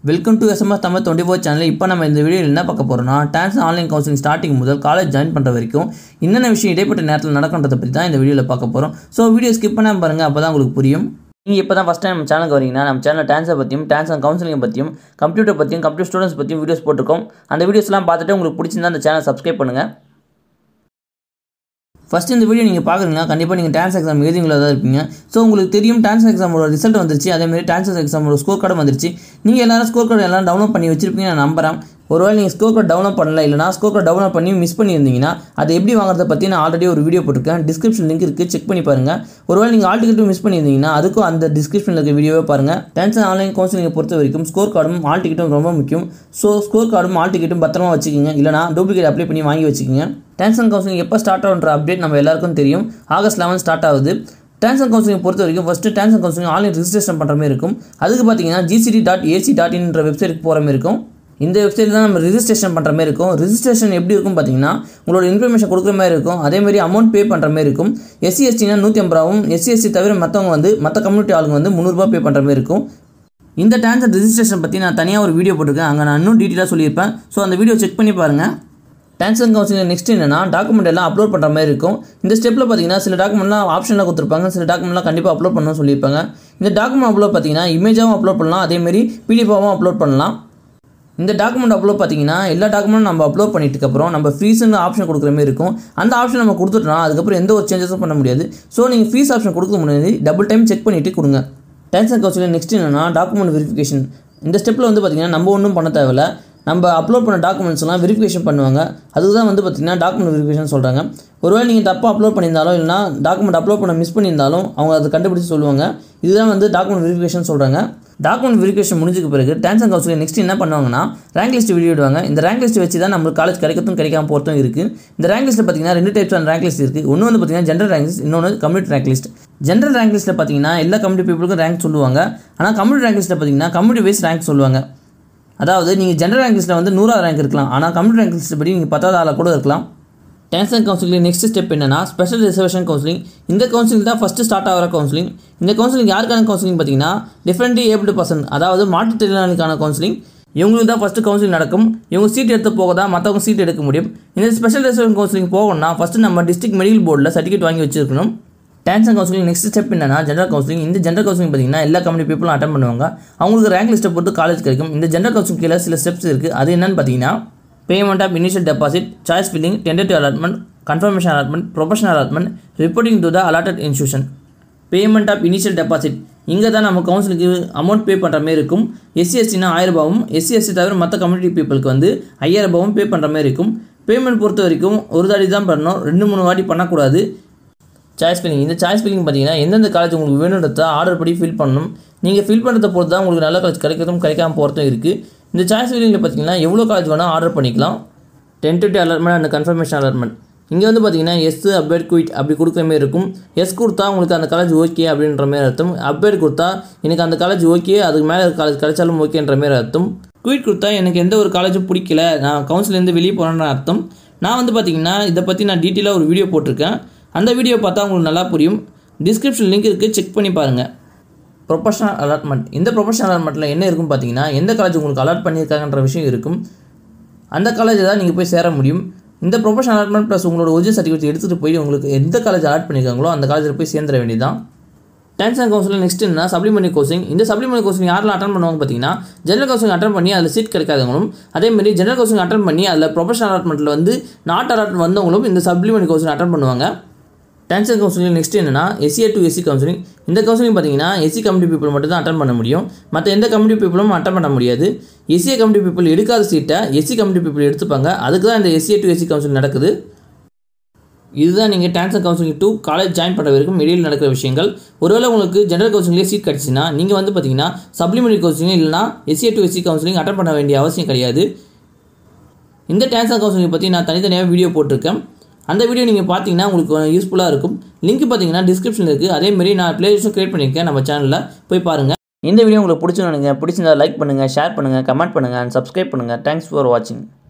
welcome to SMS Tamil twenty four channel இப்போ நம்ம இந்த வீடியோவில் என்ன பார்க்க போகிறோம்னா டான்ஸ் ஆன்லைன் கவுன்சிலிங் ஸ்டார்டிங் முதல் காலேஜ் ஜாயின் பண்ணுற வரைக்கும் என்னென்ன விஷயம் இடைப்பட்ட நேரத்தில் நடக்கின்றதை பற்றி தான் இந்த வீடியோவில் பார்க்க போகிறோம் ஸோ வீடியோ ஸ்கிப் பண்ணாமல் பாருங்கள் அப்போ தான் உங்களுக்கு புரியும் நீங்கள் இப்போ தான் ஃபஸ்ட் டைம் நம்ம சேனலுக்கு வரீங்கன்னா நம்ம சேனல் டான்ஸை பற்றியும் டான்ஸ் அண்ட் கவுன்சிலிங்கை பற்றியும் கம்ப்யூட்டர் பற்றியும் கம்ப்யூட்டர் ஸ்டூடெண்ட்ஸ் பற்றியும் வீடியோஸ் போட்டிருக்கோம் அந்த வீடியோஸ்லாம் பார்த்துட்டு உங்களுக்கு பிடிச்சிருந்தா அந்த சேனல் சப்ஸ்கிரைப் பண்ணுங்கள் ஃபஸ்ட் இந்த வீடியோ நீங்கள் பார்க்குறீங்கன்னா கண்டிப்பாக நீங்கள் டான்ஸ் எக்ஸாம் எழுதிங்களா தான் இருப்பீங்க ஸோ உங்களுக்கு தெரியும் டான்ஸ் எக்ஸாமோட ரிசல்ட் வந்துருச்சு அதேமாதிரி டான்ஸ் எக்ஸாமோட ஸ்கோர் கார்டும் வந்துருச்சு நீங்கள் எல்லாரும் ஸ்கோர் கார்டு எல்லாம் டவுன்லோட் பண்ணி வச்சிருப்பீங்க நான் நம்புறேன் ஒருவேளை நீங்கள் ஸ்கோர் கார்டு டவுன்லோட் பண்ணல இல்லைனா ஸ்கோர் கார்டு டவுன்லோட் பண்ணி மிஸ் பண்ணியிருந்தீங்கன்னா அதை எப்படி வாங்குறத பற்றி நான் ஆல்ரெடி ஒரு வீடியோ போட்டிருக்கேன் டிஸ்கிரிப்ஷன் லிங்க் இருக்குது செக் பண்ணி பாருங்கள் ஒருவேளை நீங்கள் ஆல் டிக்கெட்டும் மிஸ் பண்ணியிருந்தீங்கன்னா அதுக்கும் அந்த டிஸ்கிரிப்ஷனில் இருக்க வீடியோவே பாருங்கள் டான்ஸ் ஆன்லைன் கவுன்சிலிங்கை பொறுத்த வரைக்கும் ஸ்கோர் கார்டும் ஆல் டிக்கெட்டும் ரொம்ப முக்கியம் ஸோ ஸ்கோர் கார்டும் ஆல் டிக்கெட்டும் பத்திரமா வச்சுக்கிங்க இல்லைனா டூப்ளிகேட் அப்ளை பண்ணி வாங்கி வச்சுக்கிங்க டான்ஸ் அண்ட் கவுன்சிலிங் எப்போ ஸ்டார்ட் ஆகுன்ற அப்டேட் நம்ம எல்லாருக்கும் தெரியும் ஆகஸ்ட் லெவன் ஸ்டார்ட் ஆகுது டான்ஸ் அண்ட் கவுன்சிலிங் பொறுத்த வரைக்கும் ஃபஸ்ட்டு டான்ஸ் அண்ட் கவுன்சிலிங் ஆன்லைன் ரிஜிஸ்ட்ரேஷன் பண்ணுற மாதிரி இருக்கும் அதுக்கு பார்த்தீங்கன்னா ஜிசிடி டாட் ஏசி டாட் இன்ற வெப்சைட்டுக்கு போகிற மாதிரி இருக்கும் இந்த வெப்சைட் தான் நம்ம ரிஜிஸ்ட்ரேஷன் பண்ணுற மாதிரி இருக்கும் ரிஜிஸ்ட்ரேஷன் எப்படி இருக்கும் பார்த்தீங்கன்னா உங்களோட இன்ஃபர்மேஷன் கொடுக்குற மாதிரி இருக்கும் அதேமாதிரி அமௌண்ட் பே பண்ணுற மாதிரி இருக்கும் எஸ்சி எஸ்டினா நூற்றி ஐம்பது ரூபாவும் எஸ்சி எஸ்சி தவிர மற்றவங்க வந்து மற்ற கம்யூனிட்டி ஆளுங்க வந்து முந்நூறுரூபா பே பண்ணுற மாதிரி இருக்கும் இந்த டான்ஸ் அண்ட் ரிஜிஸ்ட்ரேஷன் பற்றி நான் தனியாக ஒரு வீடியோ போட்டிருக்கேன் அங்கே நான் இன்னும் டீட்டெயிலாக சொல்லியிருப்பேன் ஸோ அந்த வீடியோ செக் பண்ணி பாருங்கள் டான்ஸ் அண்ட் கவுன்சிலிங் நெக்ஸ்ட் என்னன்னா டாக்குமெண்ட் எல்லாம் அப்லோட் பண்ணுற மாதிரி இருக்கும் இந்த ஸ்டெப்பில் பார்த்தீங்கன்னா சில டாக்குமெண்ட்லாம் ஆப்ஷனில் கொடுத்துருப்பாங்க சில டாக்குமெண்ட்லாம் கண்டிப்பாக அப்லோட் பண்ணணும்னு சொல்லியிருப்பாங்க இந்த டாக்குமெண்ட் அப்லோட் பார்த்தீங்கன்னா இமேஜாகவும் அப்லோட் பண்ணலாம் அதேமாரி பிடிஎஃபாகவும் அப்லோட் பண்ணலாம் இந்த டாக்குமெண்ட் அப்லோட் பார்த்தீங்கன்னா எல்லா டாக்குமெண்ட்டும் நம்ம அப்லோட் பண்ணிட்டு அப்புறம் நம்ம ஃபீஸ்னு ஆப்ஷன் கொடுக்குற மாதிரி இருக்கும் அந்த ஆப்ஷன் நம்ம கொடுத்துட்டோம்னா அதுக்கப்புறம் எந்த ஒரு சேஞ்சஸும் பண்ண முடியாது ஸோ நீங்கள் ஃபீஸ் ஆப்ஷன் கொடுக்க முடியாது டபுள் டைம் செக் பண்ணிவிட்டு கொடுங்க டான்ஸ் அண்ட் கவுன்சிலிங் நெக்ஸ்ட் என்னன்னா டாக்குமெண்ட் வெரிஃபிகேஷன் இந்த ஸ்டெப்பில் வந்து பார்த்தீங்கன்னா நம்ம ஒன்றும் பண்ண தேவையில்ல நம்ம அப்லோட் பண்ண டாக்குமெண்ட்ஸ் எல்லாம் வெரிஃபிகேஷன் பண்ணுவாங்க அதுக்கு தான் வந்து பார்த்தீங்கன்னா டாக்குமெண்ட் வெரிஃபிகேஷன் சொல்கிறாங்க ஒருவேளை நீங்கள் தப்பாக அப்லோட் பண்ணியிருந்தாலும் இல்லைனா டாக்குமெண்ட் அப்லோட் பண்ண மிஸ் பண்ணியிருந்தாலும் அவங்க அதை கண்டுபிடிச்சு சொல்லுவாங்க இதுதான் வந்து டாக்குமெண்ட் வெரிஃபிகேஷன் சொல்கிறாங்க டாக்குமெண்ட் வெரிஃபிகேஷன் முடிஞ்சதுக்கு பிறகு டான்ஸ் அண்ட் கவுன்சிலிங் நெக்ஸ்ட் என்ன பண்ணுவாங்கன்னா ரேங்க் லிஸ்ட் வெளியிடுவாங்க இந்த ரேங்க் லிஸ்ட் வச்சு தான் நம்மளுக்கு காலேஜ் கிடைக்கிறதும் கிடைக்காம போகிறதும் இருக்குது இந்த ரேங்க் லிஸ்ட்டில் பார்த்தீங்கன்னா ரெண்டு டைப்ஸ் ஆன ரேங்க் லிஸ்ட் இருக்குது ஒன்று வந்து பார்த்தீங்கன்னா ஜென்ரல் ரேங்க் லிஸ்ட் இன்னொன்று community rank list general rank லிஸ்ட்டில் பார்த்தீங்கன்னா எல்லா கம்யூனிட்டி பீப்புளுக்கும் ரேங்க் சொல்லுவாங்க ஆனால் கம்யூனிட்டி ரேங்க் லிஸ்ட்டில் பார்த்தீங்கன்னா கம்யூனிட்டி வைஸ் ரேங்க் சொல்லுவாங்க அதாவது நீங்கள் ஜென்ரல் ரேங்க் லிஸ்ட்டில் வந்து நூறாவது ரேங்க் இருக்கலாம் ஆனால் கம்ப்யூட்டர் ரேங்க் லிஸ்ட் படி நீங்கள் பத்தாவது ஆளாக கூட இருக்கலாம் டான்ஸ் அண்ட் கவுன்சிலிங் நெக்ஸ்ட் ஸ்டெப் என்னன்னா ஸ்பெஷல் ரிசர்வேஷன் கவுன்சிலிங் இந்த கவுன்சிலிங் தான் ஃபஸ்ட்டு ஸ்டார்ட் ஆகிற கவுன்சிலிங் இந்த கவுன்சிலிங் யாருக்கான கவுன்சிலிங் பார்த்தீங்கன்னா டிஃப்ரெண்ட்லி ஏபிள்டு பர்சன் அதாவது மாற்றுத்திறனாளிக்கான கவுன்சிலிங் இவங்களுக்கு தான் ஃபஸ்ட்டு கவுன்சிலிங் நடக்கும் இவங்க சீட் எடுத்து போக தான் மற்றவங்க சீட் எடுக்க முடியும் இந்த ஸ்பெஷல் ரிசர்வேஷன் கவுன்சிலிங் போகணும்னா ஃபஸ்ட்டு நம்ம டிஸ்ட்ரிக்ட் மெடிக்கல் போர்டில் சர்டிஃபிகேட் வாங்கி வச்சிருக்கணும் டான்ஸ் அண்ட் கவுன்சிலிங் நெக்ஸ்ட் ஸ்டெப் என்னன்னா ஜென்ரல் கவுன்சிலிங் இந்த ஜென்ரல் கவுன்சிலிங் பார்த்தீங்கன்னா எல்லா கம்யூனிட்டி பீப்புளும் அட்டன் பண்ணுவாங்க அவங்களுக்கு ரேங்க் லிஸ்ட்டை பொறுத்து காலேஜ் கிடைக்கும் இந்த ஜென்ரல் கவுன்சிலிங் கீழே சில ஸ்டெப்ஸ் இருக்குது அது என்னன்னு பார்த்தீங்கன்னா payment of initial deposit choice filling tentative allotment confirmation allotment professional allotment reporting to the allotted institution payment of initial deposit இங்கே தான் நம்ம கவுன்சிலுக்கு அமௌண்ட் பே பண்ணுற மாதிரி இருக்கும் எஸ்சி எஸ்டினா ஆயிரம் ரூபாவும் எஸ்சி எஸ்சி தவிர மற்ற கம்யூனிட்டி பீப்புளுக்கு வந்து ஐயாயிரம் ரூபாவும் பே பண்ணுற மாதிரி இருக்கும் பேமெண்ட் பொறுத்த வரைக்கும் ஒரு தாடி தான் பண்ணணும் ரெண்டு மூணு வாட்டி பண்ணக்கூடாது சாய்ஸ் ஃபில்லிங் இந்த சாய்ஸ் ஃபில்லிங் பார்த்தீங்கன்னா எந்தெந்த காலேஜ் உங்களுக்கு வேணுன்றத ஆர்டர் படி ஃபில் பண்ணணும் நீங்கள் ஃபில் பண்ணுறத பொறுத்து தான் உங்களுக்கு நல்ல காலேஜ் கிடைக்கிறதும் கிடைக்காம போகிறதும் இருக்குது இந்த சாய்ஸ் ஃபில்லிங்கில் பார்த்தீங்கன்னா எவ்வளோ காலேஜ் வேணால் ஆர்டர் பண்ணிக்கலாம் tentative allotment and confirmation allotment இங்கே வந்து பார்த்தீங்கன்னா எஸ் அப்டேட் குயிட் அப்படி கொடுக்குற மாதிரி இருக்கும் எஸ் கொடுத்தா உங்களுக்கு அந்த காலேஜ் ஓகே அப்படின்ற மாதிரி அர்த்தம் அப்டேட் கொடுத்தா எனக்கு அந்த காலேஜ் ஓகே அதுக்கு மேலே காலேஜ் கிடைச்சாலும் ஓகேன்ற மாதிரி அர்த்தம் குயிட் கொடுத்தா எனக்கு எந்த ஒரு காலேஜும் பிடிக்கல நான் கவுன்சிலேருந்து வெளியே போகிறேன்ற அர்த்தம் நான் வந்து பார்த்தீங்கன்னா இதை பற்றி நான் டீட்டெயிலாக ஒரு வீடியோ போட்டிருக்கேன் அந்த வீடியோ பார்த்தா உங்களுக்கு நல்லா புரியும் டிஸ்கிரிப்ஷன் லிங்க் இருக்குது செக் பண்ணி பாருங்கள் ப்ரொஃபஷனல் அலாட்மெண்ட் இந்த ப்ரொஃபஷனல் அலாட்மெண்ட்டில் என்ன இருக்கும் பார்த்தீங்கன்னா எந்த காலேஜ் உங்களுக்கு அலாட் பண்ணியிருக்காங்கன்ற விஷயம் இருக்கும் அந்த காலேஜ் தான் நீங்கள் போய் சேர முடியும் இந்த ப்ரொஃபஷனல் அலாட்மெண்ட் ப்ளஸ் உங்களோட ஒரிஜினல் சர்டிஃபிகேட் எடுத்துகிட்டு போய் உங்களுக்கு எந்த காலேஜ் அலாட் பண்ணியிருக்காங்களோ அந்த காலேஜில் போய் சேர்ந்துட வேண்டியதான் டான்ஸ் அண்ட் கவுன்சிலிங் நெக்ஸ்ட் என்ன சப்ளிமெண்ட்ரி கோச்சிங் இந்த சப்ளிமெண்ட்ரி கோச்சிங் யாரெல்லாம் அட்டன் பண்ணுவாங்க பார்த்தீங்கன்னா ஜெனரல் கவுன்சிலிங் அட்டன் பண்ணி அதில் சீட் கிடைக்காதவங்களும் அதேமாதிரி ஜெனரல் கவுன்சிலிங் அட்டன் பண்ணி அதில் ப்ரொஃபஷனல் அலாட்மெண்ட்டில் வந்து நாட் அலாட் வந்தவங்களும் இந்த சப்ளிமெண்ட்ரி கோச்சிங் அட்டன் பண்ணுவாங்க டான்ஸ் அண்ட் கவுன்சிலிங் நெக்ஸ்ட் என்னன்னா எஸ்சிஏ டு எஸ்சி கவுன்சிலிங் இந்த கவுன்சிலிங் பார்த்தீங்கன்னா எஸ்சி கம்யூனிட்டி பீப்புள் மட்டும் தான் அட்டன் பண்ண முடியும் மற்ற எந்த கம்யூனிட்டி பீப்புளும் அட்டன் பண்ண முடியாது எஸ்சிஏ கம்யூனிட்டி பீப்புள் எடுக்காத சீட்டை எஸ்சி கம்யூனிட்டி பீப்புள் எடுத்துப்பாங்க அதுக்கு தான் இந்த எஸ்சிஏ டு எஸ்சி கவுன்சிலிங் நடக்குது இதுதான் நீங்கள் டான்ஸ் and counselling to college join பண்ணுற வரைக்கும் இடையில் நடக்கிற விஷயங்கள் ஒருவேளை உங்களுக்கு ஜென்ரல் கவுன்சிலிங்லேயே சீட் கிடச்சின்னா நீங்கள் வந்து பார்த்தீங்கன்னா சப்ளிமெண்ட்ரி கவுன்சிலிங் இல்லைனா SCA to SC counselling attend பண்ண வேண்டிய அவசியம் கிடையாது இந்த டான்ஸ் அண்ட் கவுன்சிலிங் பற்றி நான் தனித்தனியாக வீடியோ போட்டிருக்கேன் அந்த வீடியோ நீங்கள் பார்த்தீங்கன்னா உங்களுக்கு யூஸ்ஃபுல்லாக இருக்கும் லிங்க் பார்த்தீங்கன்னா டிஸ்கிரிப்ஷனில் இருக்குது அதேமாரி நான் ப்ளேலிஸ்ட்டும் க்ரியேட் பண்ணியிருக்கேன் நம்ம சேனலில் போய் பாருங்கள் இந்த வீடியோ உங்களுக்கு பிடிச்சிருந்தீங்க பிடிச்சிருந்தா லைக் பண்ணுங்கள் ஷேர் பண்ணுங்கள் கமெண்ட் பண்ணுங்கள் அண்ட் சப்ஸ்கிரைப் பண்ணுங்கள் தேங்க்ஸ் ஃபார் வாட்சிங்